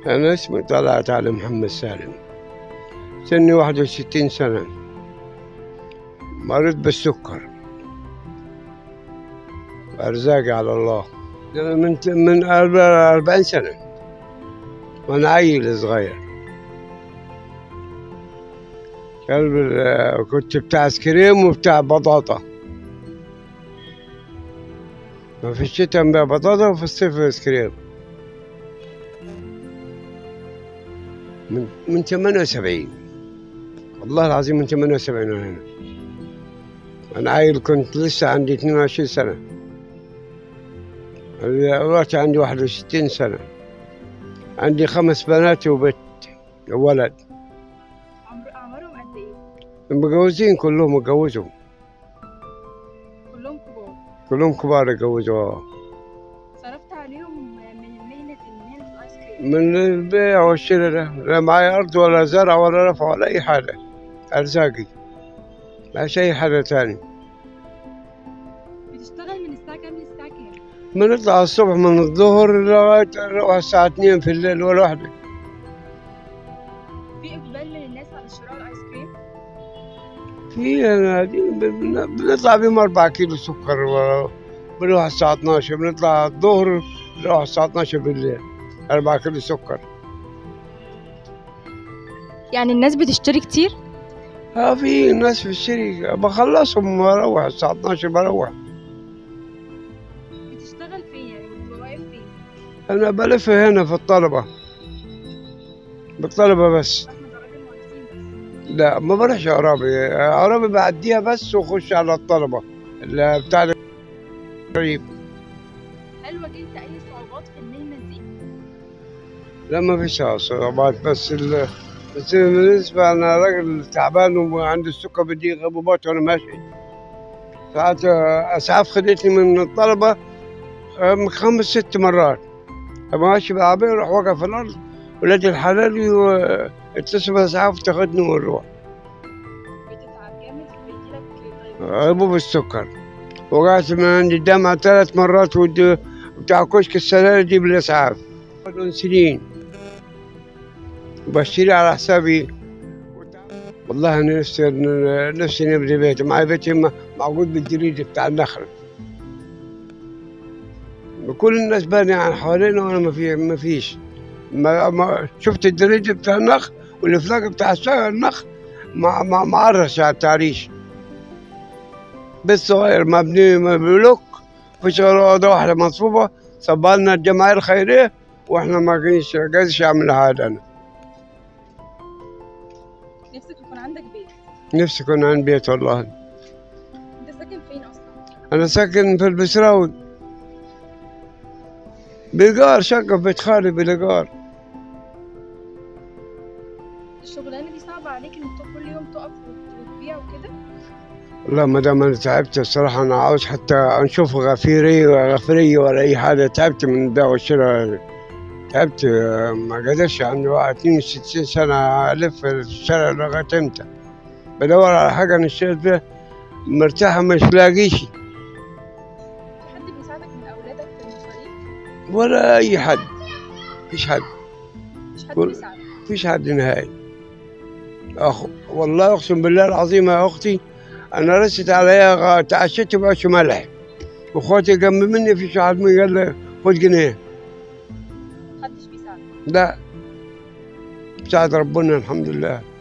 أنا اسمي طلعت علي محمد سالم سني واحد وستين سنة مريض بالسكر أرزاقي على الله أنا من من أربعين سنة وأنا عيل صغير كان- كنت بتاع ايس كريم وبتاع بطاطا ما في الشتاء نبيع بطاطا وفي الصيف ايس كريم من من 78 والله العظيم من 78 وانا هنا انا عيل كنت لسه عندي 22 سنة دلوقتي عندي 61 سنة عندي خمس بنات وبنت ولد عمر اعمارهم قد ايه متجوزين كلهم اتجوزوا كلهم كبار كلهم كبار اتجوزوا صرفت عليهم من مهنه مهنه الايس كريم من البيع والشراء ده لا معي أرض ولا زرع ولا رفع ولا أي حاجة أرزاقي لا شيء حاجة تاني بتشتغل من الساعه كام للساعه كام بنطلع الصبح من الظهر لغاية نروح الساعة 2 في الليل ولا واحدة في اقبال من الناس على شراء الايس كريم في أنا دي بن- بنطلع بيهم 4 كيلو سكر و- بنروح الساعة 12 بنطلع الظهر بنروح الساعة 12 بالليل 4 كيلو سكر يعني الناس بتشتري كتير ها في ناس في الشركة بخلصهم بروح الساعة 12 بروح بتشتغل فين يعني بتبقى واقف فين أنا بلف هنا في الطلبة بالطلبة بس احمد راجل مهندسين بس لا ما بروحش عربي عربي بعديها بس واخش على الطلبة اللي بتاع قريب هل واجهت اي صعوبات في المهنه دي لا ما فيش صعوبات بس ال... بس بالنسبة أنا راجل تعبان وعندي السكر بدي غيبوبات وأنا ماشي ساعات أسعاف خدتني من الطلبة أم، خمس ست مرات أبقى ماشي بالعربية أروح واقف في الأرض ولاد الحلال و- اتصل بإسعاف تاخدني ونروح بتتعب جامد بيجيلك طيب غيبوبة السكر وقعت من عند الدمعة ثلاث مرات ود- بتاع كشك السلالة دي بالإسعاف من سنين بشتري على حسابي والله أنا نفسي نفسي نبني بيت معي بيت م- معقود بالجريد بتاع النخل كل الناس بانية عن حوالينا وأنا ما في ما فيش ما ما شفت الدريج بتاع النخل والفلاق بتاع الشجر النخل مع مع معرش على التعريش بيت صغير مبني بلوك في شغل أوضة واحدة مصفوفة صبالنا الجمعية الخيرية واحنا ما كناش قادرش اعمل هذا انا نفسك يكون عندك بيت نفسي يكون عندي بيت والله انت ساكن فين اصلا انا ساكن في البسراوي بلقار شقة في بيت خالي بلقار الشغلانه دي صعبه عليك انك كل يوم تقف وت- وتبيع وكده لا ما دام انا تعبت الصراحة انا عاوز حتى نشوف غفيري غفرية ولا اي حاجة تعبت من البيع والشراء تعبت ما قدرش عندي واحد 62 سنة الف في الشارع لغاية امتى بدور على حاجة نشتغل فيها مرتاحة مش لاقيش في حد بيساعدك من اولادك في المصاريف ولا اي حد مفيش حد مش حد كل- بيساعدك فيش حد نهائي أخ... والله اقسم بالله العظيم يا اختي انا رست عليها غا- تعشيت بعيش ملح واخواتي جنب مني في واحد مني قال لي خد جنيه محدش بيساعدك لا بساعد ربنا الحمد لله